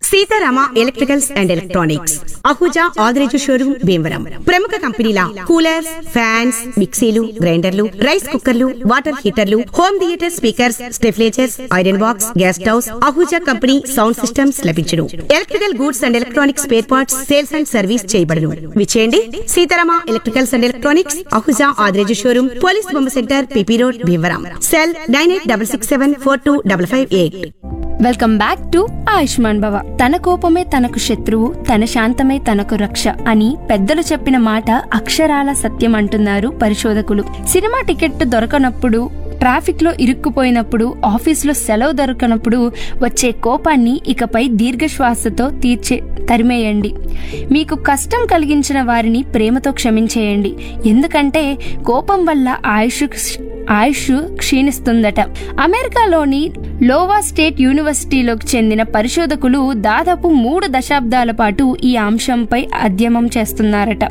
Sitarama electricals and electronics Ahuja Adireju showroom Bhimavaram ప్రముఖ కంపెనీల coolers fans మిక్సీలు గ్రైండర్లు రైస్ కుక్కర్లు వాటర్ హీటర్లు home theatre speakers stabilizers iron box gas stoves Ahuja company sound systems లభించును electrical goods and electronics spare parts sales and service చేయబడును విచేయండి Seetharama electricals and electronics Ahuja Adireju showroom police బొమ్మ centre PP road Bhimavaram cell nine eight double six seven four two double five eight welcome back to Ayushman భవ తన కోపమే తనకు శత్రువు తన శాంతమే తనకు రక్ష అని పెద్దలు చెప్పిన మాట అక్షరాల సత్యం అంటున్నారు పరిశోధకులు సినిమా టికెట్ దొరకనప్పుడు ట్రాఫిక్ లో ఇరుక్కుపోయినప్పుడు ఆఫీసులో సెలవు దొరకనప్పుడు వచ్చే కోపాన్ని ఇకపై దీర్ఘశ్వాసతో తీర్చే తరిమేయండి మీకు కష్టం కలిగించిన వారిని ప్రేమతో క్షమించేయండి ఎందుకంటే కోపం వల్ల ఆయుష్ ఆయుష్ క్షీణిస్తుందట అమెరికాలోని లోవా స్టేట్ యూనివర్సిటీలోకి చెందిన పరిశోధకులు దాదాపు మూడు దశాబ్దాల పాటు ఈ అంశంపై అధ్యయనం చేస్తున్నారట